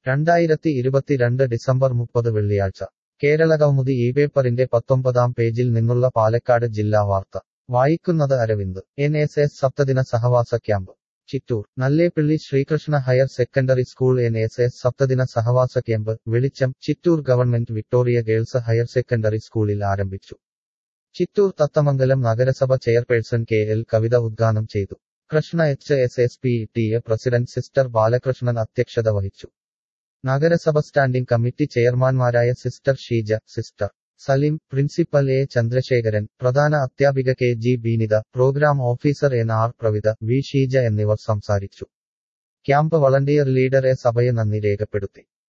രണ്ടായിരത്തി ഇരുപത്തിരണ്ട് ഡിസംബർ മുപ്പത് വെള്ളിയാഴ്ച കേരളകൗമുദി ഈ പേപ്പറിന്റെ പത്തൊമ്പതാം പേജിൽ നിന്നുള്ള പാലക്കാട് ജില്ലാ വാർത്ത വായിക്കുന്നത് അരവിന്ദ് എൻ എസ് എസ് സപ്തദിന സഹവാസ camp Chittur Nalleppilly Sreekrishna higher secondary school N S S സപ്തദിന സഹവാസ ക്യാമ്പ് വെളിച്ചം Chittur government Victoria girls higher secondary സ്കൂളിൽ ആരംഭിച്ചു ചിറ്റൂർ തത്തമംഗലം നഗരസഭ ചെയർപേഴ്സൺ കെ എൽ കവിത ഉദ്ഘാടനം ചെയ്തു Krishna H S S P T A president sister Balakrishnan അധ്യക്ഷത വഹിച്ചു നഗരസഭ സ്റ്റാൻഡിംഗ് കമ്മിറ്റി ചെയർമാൻമാരായ sister Sheeja sister Saleem principal A Chandrasekharan പ്രധാന അധ്യാപിക K G Beenitha programme officer N R Pravitha V Sheeja എന്നിവർ സംസാരിച്ചു ക്യാമ്പ് വളണ്ടിയർ ലീഡർ എ സഭയെ നന്ദി രേഖപ്പെടുത്തി